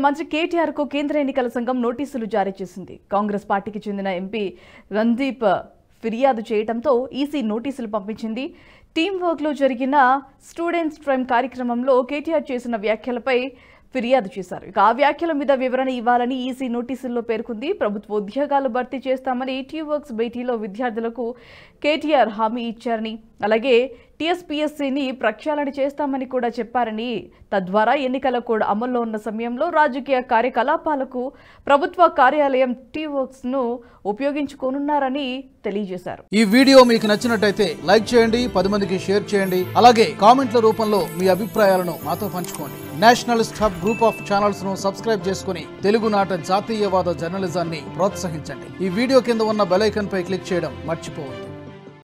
మంత్రి కేటీఆర్ కు కేంద్ర ఎన్నికల సంఘం నోటీసులు జారీ చేసింది కాంగ్రెస్ పార్టీకి చెందిన ఎంపీ రందీప్ ఫిర్యాదు చేయడంతో ఈసీ నోటీసులు పంపించింది టీం వర్క్లో జరిగిన స్టూడెంట్స్ ట్రైమ్ కార్యక్రమంలో కేటీఆర్ చేసిన వ్యాఖ్యలపై ఫిర్యాదు చేశారు ఇక ఆ వ్యాఖ్యల మీద వివరణ ఇవ్వాలని ఈసీ నోటీసుల్లో పేర్కొంది ప్రభుత్వ ఉద్యోగాలు భర్తీ చేస్తామని టీ వర్క్స్ భేటీలో విద్యార్థులకు కేటీఆర్ హామీ ఇచ్చారని అలాగే టీఎస్పీఎస్సీని ప్రక్షాళన చేస్తామని కూడా చెప్పారని తద్వారా ఎన్నికల కోడ్ అమల్లో ఉన్న సమయంలో రాజకీయ కార్యకలాపాలకు ప్రభుత్వ కార్యాలయం టీ వర్క్స్ ను ఉపయోగించుకోనున్నారని తెలియజేశారు ఈ వీడియో మీకు నచ్చినట్టయితే లైక్ చేయండి పది మందికి షేర్ చేయండి అలాగే కామెంట్ల రూపంలో మీ అభిప్రాయాలను మాతో పంచుకోండి nationalist hub group of channels ను సబ్స్క్రైబ్ చేసుకుని తెలుగునాట జాతీయవాద జర్నలిజాన్ని ప్రోత్సహించండి ఈ వీడియో కింద ఉన్న బెల్ ఐకాన్ పై క్లిక్ చేయడం మర్చిపోవద్దు